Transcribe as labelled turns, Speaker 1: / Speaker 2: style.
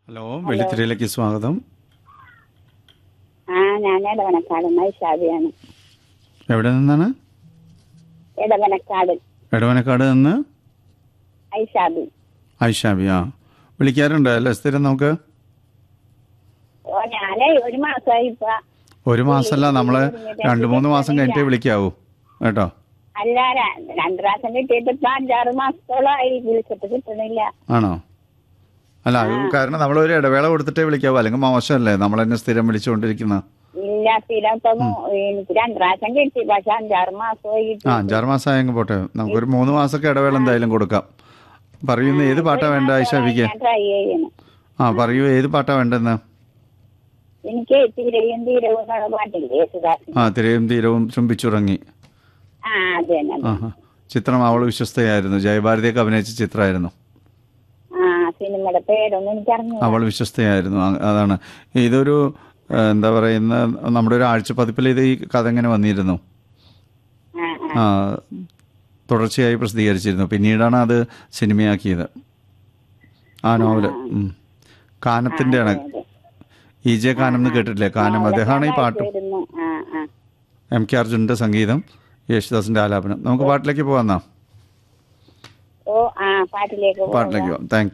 Speaker 1: Hello വെള്ളിത്തിരയിലേക്ക് സ്വാഗതം
Speaker 2: ആ ഞാൻ ഇടവനക്കാട് ഐഷാബിയാണ്
Speaker 1: എവിടെ നിന്നാണ്
Speaker 2: ഇടവനക്കാട്
Speaker 1: എടവനക്കാട് നിന്ന്
Speaker 2: ഐഷാബി
Speaker 1: ഐഷാബി ആ വിളിക്കാറുണ്ട് അല്ലേ സ്ഥിരം നമുക്ക്
Speaker 2: ഓ ഞാനേ ഒരു മാസമായി ഇപ്പൊ
Speaker 1: ഒരു മാസമല്ല നമ്മൾ രണ്ട് മൂന്ന് മാസം കഴിഞ്ഞിട്ടേ വിളിക്കാവൂ കേട്ടോ
Speaker 2: അല്ല ര- രണ്ട് പ്രാവശ്യം കിട്ടിയിട്ട് ഇപ്പൊ അഞ്ചാറ് മാസത്തോളമായി വിളിച്ചിട്ട് കിട്ടണില്ല
Speaker 1: ആണോ അല്ല അത് കാരണം നമ്മൾ ഒരു ഇടവേള കൊടുത്തിട്ടേ വിളിക്കാവൂ അല്ലെങ്കിൽ മോശമല്ലേ നമ്മൾ തന്നെ സ്ഥിരം വിളിച്ചുകൊണ്ടിരിക്കുന്ന
Speaker 2: ഇല്ല സ്ഥിരം ഇപ്പൊ മൂ- എനിക്ക് രണ്ട് പ്രാവശ്യം കിട്ടി പക്ഷെ അഞ്ചാറ് മാസമായി
Speaker 1: ആ
Speaker 2: കിട്ടി
Speaker 1: അഞ്ചാറ് മാസം ആയെങ്കിൽ പോട്ടെ നമുക്കൊരു മൂന്ന് മാസമൊക്കെ ഇടവേള എന്തായാലും കൊടുക്കാം പറയുന്ന ഏത് പാട്ടാ വേണ്ട ഐഷാബിക്ക്
Speaker 2: ഞാൻ ട്രൈ ചെയ്യണം
Speaker 1: ആ പറയൂ ഏത് പാട്ടാ വേണ്ടെന്ന്
Speaker 2: എനിക്ക് തീരെയും തീരവും എന്നുള്ള പാട്ടില്ലേ യേശുദാസ്
Speaker 1: ആ തിരയും തീരവും ചുംബിച്ചുറങ്ങി
Speaker 2: ആ അത് തന്നെ അത്.
Speaker 1: ആഹാ ചിത്രം അവൾ വിശ്വസ്തയായിരുന്നു ജയഭാരതിയൊക്കെ അഭിനയിച്ച ചിത്രമായിരുന്നു
Speaker 2: ആ സിനിമയുടെ പേരൊന്നും എനിക്കറിഞ്ഞു
Speaker 1: അവൾ വിശ്വസ്തയായിരുന്നു ആ- അതാണ് ഇതൊരു ആ, എന്താ പറയുന്ന നമ്മുടെ ഒരു ആഴ്ചപ്പതിപ്പിൽ ഇത് ഈ കഥ ഇങ്ങനെ വന്നിരുന്നു
Speaker 2: ആ ആ
Speaker 1: ആ തുടർച്ചയായി പ്രസിദ്ധീകരിച്ചിരുന്നു പിന്നീടാണ് അത് സിനിമയാക്കിയത് ആ നോവല് ഉം. കാനത്തിൻ്റെയാണ്
Speaker 2: അതെ.
Speaker 1: ഇ ജെ കാനം എന്ന് കേട്ടിട്ടില്ലേ കാനം അദ്ദേഹമാണ് ഈ പാട്ട്
Speaker 2: വരുന്നു ആ ആ
Speaker 1: എം കെ അർജുനന്റെ സംഗീതം യേശുദാസിന്റെ ആലാപനം നമുക്ക് പാട്ടിലേക്ക് പോകാം
Speaker 2: ഓ ആ പാട്ടിലേക്ക്
Speaker 1: പാട്ടിലേക്ക് പോകാം താങ്ക്